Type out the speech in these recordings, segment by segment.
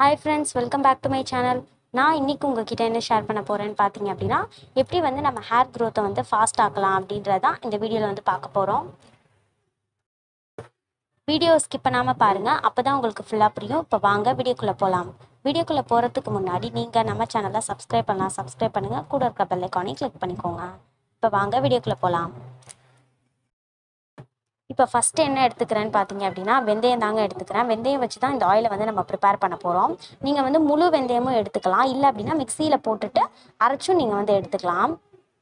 hi friends welcome back to my channel நான் இன்னைக்கு உங்ககிட்ட என்ன ஷேர் பண்ண போகிறேன்னு பார்த்தீங்க அப்படின்னா எப்படி வந்து நம்ம ஹேர் க்ரோத்தை வந்து ஃபாஸ்ட் ஆக்கலாம் அப்படின்றதான் இந்த வீடியோவில் வந்து பார்க்க போகிறோம் வீடியோ ஸ்கிப் பண்ணாமல் பாருங்கள் அப்போ தான் உங்களுக்கு ஃபுல்லாக புரியும் இப்போ வாங்க வீடியோக்குள்ளே போகலாம் வீடியோக்குள்ளே போகிறதுக்கு முன்னாடி நீங்கள் நம்ம சேனலை சப்ஸ்கிரைப் பண்ணலாம் சப்ஸ்கிரைப் பண்ணுங்கள் கூட இருக்க பெல் ஐக்கானையும் கிளிக் பண்ணிக்கோங்க இப்போ வாங்க வீடியோக்குள்ளே போகலாம் இப்போ ஃபஸ்ட்டு என்ன எடுத்துக்கிறேன்னு பார்த்தீங்க அப்படின்னா வெந்தயம் தாங்க எடுத்துக்கிறேன் வெந்தயம் வச்சு தான் இந்த ஆயிலை வந்து நம்ம ப்ரிப்பேர் பண்ண போகிறோம் நீங்கள் வந்து முழு வெந்தயமும் எடுத்துக்கலாம் இல்லை அப்படின்னா மிக்சியில் போட்டுட்டு அரைச்சும் நீங்கள் வந்து எடுத்துக்கலாம்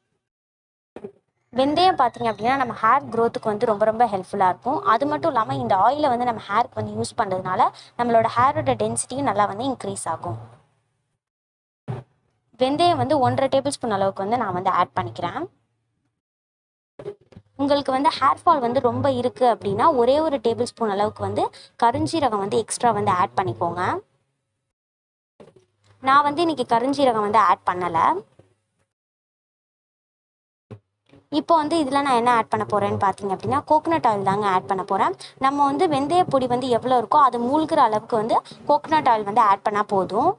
வெந்தயம் பார்த்தீங்க அப்படின்னா நம்ம ஹேர் க்ரோத்துக்கு வந்து ரொம்ப ரொம்ப ஹெல்ப்ஃபுல்லாக இருக்கும் அது மட்டும் இல்லாமல் இந்த ஆயிலை வந்து நம்ம ஹேருக்கு வந்து யூஸ் பண்ணுறதுனால நம்மளோட ஹேரோட டென்சிட்டியும் நல்லா வந்து இன்க்ரீஸ் ஆகும் வெந்தயம் வந்து ஒன்றரை டேபிள் ஸ்பூன் அளவுக்கு வந்து நான் வந்து ஆட் பண்ணிக்கிறேன் உங்களுக்கு வந்து ஹேர் ஃபால் வந்து ரொம்ப இருக்குது அப்படின்னா ஒரே ஒரு டேபிள் ஸ்பூன் அளவுக்கு வந்து கருஞ்சீரகம் வந்து எக்ஸ்ட்ரா வந்து ஆட் பண்ணிக்கோங்க நான் வந்து இன்னைக்கு கருஞ்சீரகம் வந்து ஆட் பண்ணலை இப்போ வந்து இதில் நான் என்ன ஆட் பண்ண போகிறேன்னு பார்த்தீங்க அப்படின்னா கோகனட் ஆயில் தாங்க ஆட் பண்ண போகிறேன் நம்ம வந்து வெந்தய பொடி வந்து எவ்வளோ இருக்கோ அது மூழ்கிற அளவுக்கு வந்து கோகனட் ஆயில் வந்து ஆட் பண்ணால் போதும்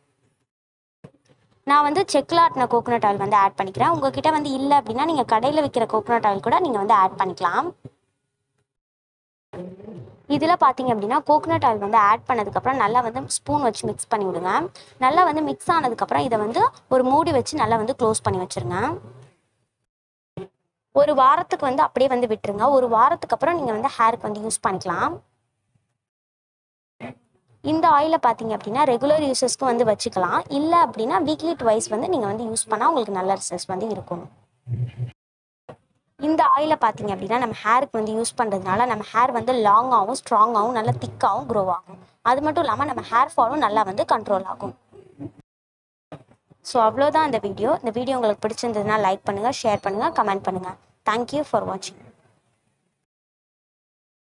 நான் வந்து செக்கில் ஆட்டின கோகனட் ஆயில் வந்து ஆட் பண்ணிக்கிறேன் உங்ககிட்ட வந்து இல்லை அப்படின்னா நீங்கள் கடையில் விற்கிற கோகனட் ஆயில் கூட நீங்கள் வந்து ஆட் பண்ணிக்கலாம் இதில் பார்த்தீங்க அப்படின்னா கோகனட் ஆயில் வந்து ஆட் பண்ணதுக்கப்புறம் நல்லா வந்து ஸ்பூன் வச்சு மிக்ஸ் பண்ணி விடுங்க நல்லா வந்து மிக்ஸ் ஆனதுக்கப்புறம் இதை வந்து ஒரு மூடி வச்சு நல்லா வந்து க்ளோஸ் பண்ணி வச்சுருங்க ஒரு வாரத்துக்கு வந்து அப்படியே வந்து விட்டுருங்க ஒரு வாரத்துக்கு அப்புறம் நீங்கள் வந்து ஹேருக்கு வந்து யூஸ் பண்ணிக்கலாம் இந்த ஆயிலை பார்த்தீங்க அப்படின்னா ரெகுலர் யூசஸ்க்கு வந்து வச்சுக்கலாம் இல்லை அப்படின்னா வீக்லி டுவைஸ் வந்து நீங்கள் வந்து யூஸ் பண்ணால் உங்களுக்கு நல்ல ரிசல்ட்ஸ் வந்து இருக்கும் இந்த ஆயிலை பார்த்தீங்க அப்படின்னா நம்ம ஹேருக்கு வந்து யூஸ் பண்ணுறதுனால நம்ம ஹேர் வந்து லாங்காகவும் ஸ்ட்ராங்காகவும் நல்லா திக்காகவும் க்ரோ ஆகும் அது மட்டும் இல்லாமல் நம்ம ஹேர் ஃபாலும் நல்லா வந்து கண்ட்ரோல் ஆகும் ஸோ அவ்வளோதான் இந்த வீடியோ இந்த வீடியோ உங்களுக்கு பிடிச்சிருந்ததுன்னா லைக் பண்ணுங்கள் ஷேர் பண்ணுங்கள் கமெண்ட் பண்ணுங்கள் தேங்க்யூ ஃபார் வாட்சிங்